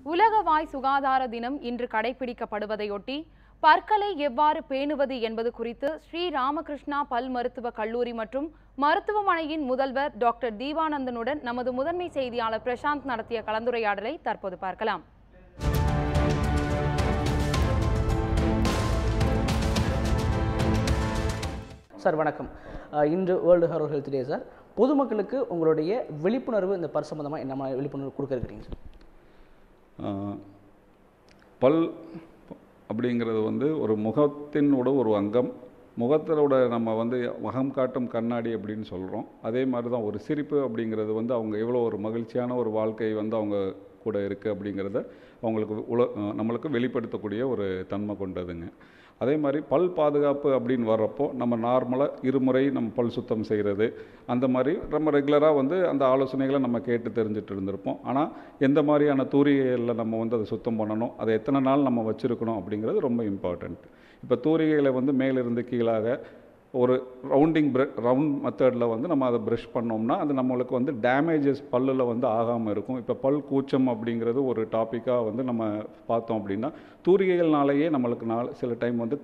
உலக வாய் சுகாதார தினம் இன்று கடைபிடிக்கப்படுவதையொட்டி பற்களை எவ்வாறு பேணுவது என்பது குறித்து ஸ்ரீ ராமகிருஷ்ணா பல் மருத்துவக் கல்லூரி மற்றும் மருத்துவமனையின் முதல்வர் டாக்டர் தீவானந்தனுடன் நமது முதன்மை செய்தியாளர் பிரசாந்த் நடத்திய கலந்துரையாடலை தற்போது பார்க்கலாம் சார் வணக்கம் அஹ் இன்று world oral health day sir பொதுமக்களுக்கு உங்களுடைய விழிப்புணர்வு இந்த பர் சம்மந்தமாக என்ன மாதிரி விழிப்புணர்வு கொடுக்க இருக்கிறீங்க சார் ஆஹ் பல் அப்படிங்கிறது வந்து ஒரு முகத்தினோட ஒரு அங்கம் முகத்திலோட நம்ம வந்து முகம் காட்டும் கண்ணாடி அப்படின்னு சொல்கிறோம் அதே மாதிரி தான் ஒரு சிரிப்பு அப்படிங்கிறது வந்து அவங்க எவ்வளோ ஒரு மகிழ்ச்சியான ஒரு வாழ்க்கை வந்து அவங்க கூட இருக்குது அப்படிங்கிறத அவங்களுக்கு உல ஆஹ் நம்மளுக்கு வெளிப்படுத்தக்கூடிய ஒரு தன்மை கொண்டதுங்க அதே மாதிரி பல் பாதுகாப்பு அப்படின்னு வர்றப்போ நம்ம நார்மலாக இருமுறை நம்ம பல் சுத்தம் செய்கிறது அந்த மாதிரி நம்ம ரெகுலராக வந்து அந்த ஆலோசனைகளை நம்ம கேட்டு தெரிஞ்சுட்டு இருந்திருப்போம் ஆனால் எந்த மாதிரியான தூரிகைகளில் நம்ம வந்து அதை சுத்தம் பண்ணணும் அதை எத்தனை நாள் நம்ம வச்சுருக்கணும் அப்படிங்கிறது ரொம்ப இம்பார்ட்டண்ட் இப்போ தூரிகைகளை வந்து மேலிருந்து கீழாக ஒரு ரவுண்டிங் ப்ர ரவுண்ட் மெத்தடில் வந்து நம்ம அதை ப்ரஷ் பண்ணோம்னா அது நம்மளுக்கு வந்து டேமேஜஸ் பல்லில் வந்து ஆகாமல் இருக்கும் இப்போ பல் கூச்சம் அப்படிங்கிறது ஒரு டாப்பிக்காக வந்து நம்ம பார்த்தோம் அப்படின்னா தூரிகைகள்னாலேயே நம்மளுக்கு நாள் சில டைம் வந்து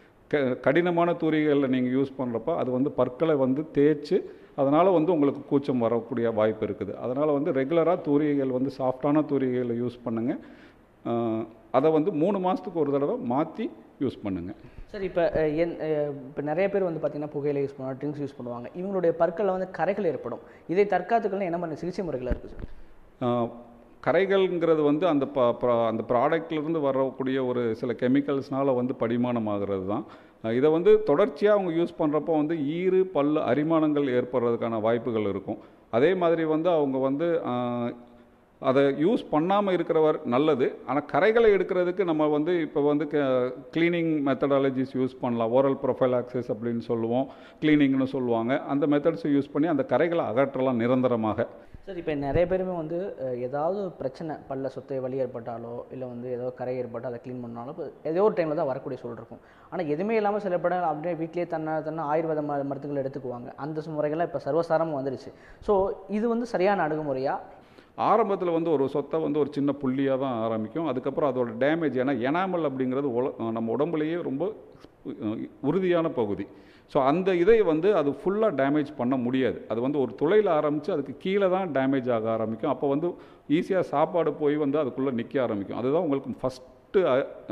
க கடினமான தூரிகைகளில் நீங்கள் யூஸ் பண்ணுறப்ப அது வந்து பற்களை வந்து தேய்ச்சி அதனால் வந்து உங்களுக்கு கூச்சம் வரக்கூடிய வாய்ப்பு இருக்குது அதனால் வந்து ரெகுலராக தூரிகைகள் வந்து சாஃப்டான தூரிகைகளை யூஸ் பண்ணுங்கள் அதை வந்து மூணு மாதத்துக்கு ஒரு தடவை மாற்றி யூஸ் பண்ணுங்கள் சார் இப்போ என் இப்போ நிறைய பேர் வந்து பார்த்தீங்கன்னா புகையில யூஸ் பண்ணுவாங்க ட்ரிங்க்ஸ் யூஸ் பண்ணுவாங்க இவங்களுடைய பற்களில் வந்து கரைகள் ஏற்படும் இதை தற்காத்துக்கணும் என்ன மாதிரி சிகிச்சை முறைகள் இருக்குது சார் ஆஹ் கரைகள்ங்கிறது வந்து அந்த ப ப்ரா- அந்த ப்ராடக்ட்லேருந்து வரக்கூடிய ஒரு சில கெமிக்கல்ஸ்னால வந்து படிமானம் ஆகிறது தான் ஆஹ் இதை வந்து தொடர்ச்சியாக அவங்க யூஸ் பண்ணுறப்போ வந்து ஈறு பல் அரிமானங்கள் ஏற்படுறதுக்கான வாய்ப்புகள் இருக்கும் அதே மாதிரி வந்து அவங்க வந்து ஆஹ் அதை யூஸ் பண்ணாமல் இருக்கிறவர் நல்லது ஆனால் கரைகளை எடுக்கிறதுக்கு நம்ம வந்து இப்போ வந்து க்ளீனிங் மெத்தடாலஜிஸ் யூஸ் பண்ணலாம் ஓரல் ப்ரொஃபைலாக்சிஸ் அப்படின்னு சொல்லுவோம் க்ளீனிங்னு சொல்லுவாங்க அந்த மெத்தட்ஸை யூஸ் பண்ணி அந்த கரைகளை அகற்றலாம் நிரந்தரமாக சார் இப்போ நிறைய பேருமே வந்து அஹ், ஏதாவது ஒரு பிரச்சனை பல்ல சொத்தை வலி ஏற்பட்டாலோ இல்லை வந்து ஏதோ கரை ஏற்பட்டால் அதை க்ளீன் பண்ணாலும் இப்போ ஏதோ ஒரு டைமில் தான் வரக்கூடிய சூழல் இருக்கும் ஆனால் எதுவுமே இல்லாமல் சில பேர் அப்படியே வீட்டிலேயே தன்னை தன்னை ஆயுர்வேத ம மருந்துகள் எடுத்துக்குவாங்க அந்த முறைகள்லாம் இப்போ சர்வசாரமாக வந்துடுச்சு ஸோ இது வந்து சரியான அணுகுமுறையா ஆரம்பத்தில் வந்து ஒரு சொத்தை வந்து ஒரு சின்ன புள்ளியாக தான் ஆரம்பிக்கும் அதுக்கப்புறம் அதோட டேமேஜ் ஏன்னா எனாமல் அப்படிங்கிறது உல நம்ம உடம்புலேயே ரொம்ப அஹ், உறுதியான பகுதி ஸோ அந்த இதை வந்து அது ஃபுல்லாக டேமேஜ் பண்ண முடியாது அது வந்து ஒரு துளையில் ஆரம்பித்து அதுக்கு கீழே தான் டேமேஜ் ஆக ஆரம்பிக்கும் அப்போ வந்து ஈஸியாக சாப்பாடு போய் வந்து அதுக்குள்ளே நிற்க ஆரம்பிக்கும் அதுதான் உங்களுக்கு ஃபஸ்ட்டு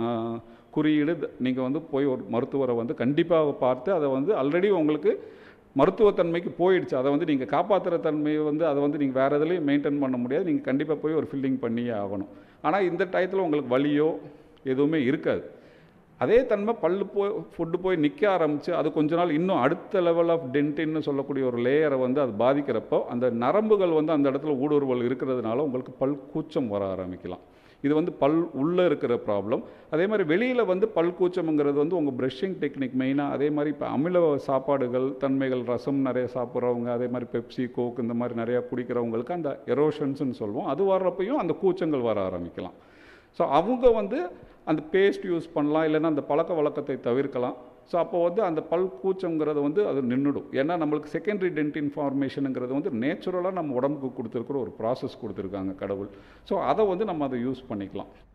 குறியீடு நீங்கள் வந்து போய் ஒரு மருத்துவரை வந்து கண்டிப்பாக பார்த்து அதை வந்து ஆல்ரெடி உங்களுக்கு மருத்துவத்தன்மைக்கு போயிடுச்சு அதை வந்து நீங்கள் காப்பாற்றுற தன்மையை வந்து அதை வந்து நீங்கள் வேறு எதுலேயும் மெயின்டைன் பண்ண முடியாது நீங்கள் கண்டிப்பாக போய் ஒரு ஃபில்லிங் பண்ணியே ஆகணும் ஆனால் இந்த டயத்தில் உங்களுக்கு வலியோ எதுவுமே இருக்காது அதே தன்மை பல்லு போய் ஃபுட்டு போய் நிற்க ஆரம்பித்து அது கொஞ்ச நாள் இன்னும் அடுத்த லெவல் ஆஃப் டென்டின்னு சொல்லக்கூடிய ஒரு லேயரை வந்து அது பாதிக்கிறப்போ அந்த நரம்புகள் வந்து அந்த இடத்துல ஊடுருவல் இருக்கிறதுனால உங்களுக்கு பல் கூச்சம் வர ஆரம்பிக்கலாம் இது வந்து பல் உள்ளே இருக்கிற ப்ராப்ளம் அதே மாதிரி வெளியில் வந்து பல் கூச்சம்ங்கிறது வந்து உங்கள் ப்ரஷிங் டெக்னிக் மெயினாக அதே மாதிரி இப்போ அமில சாப்பாடுகள் தன்மைகள் ரசம் நிறைய சாப்பிட்றவங்க அதே மாதிரி பெப்சி கோக் இந்த மாதிரி நிறையா குடிக்கிறவங்களுக்கு அந்த எரோஷன்ஸ்னு சொல்லுவோம் அது வர்றப்பையும் அந்த கூச்சங்கள் வர ஆரம்பிக்கலாம் ஸோ அவங்க வந்து அந்த பேஸ்ட் யூஸ் பண்ணலாம் இல்லைன்னா அந்த பழக்க வழக்கத்தை தவிர்க்கலாம் ஸோ அப்போ வந்து அந்த பல் கூச்சங்கிறது வந்து அது நின்றுடும் ஏன்னா நம்மளுக்கு செகண்டரி டென்டின் ஃபார்மேஷனுங்கிறது வந்து நேச்சுரலாக நம்ம உடம்புக்கு கொடுத்துருக்குற ஒரு ப்ராசஸ் கொடுத்துருக்காங்க கடவுள் ஸோ அதை வந்து நம்ம அதை யூஸ் பண்ணிக்கலாம்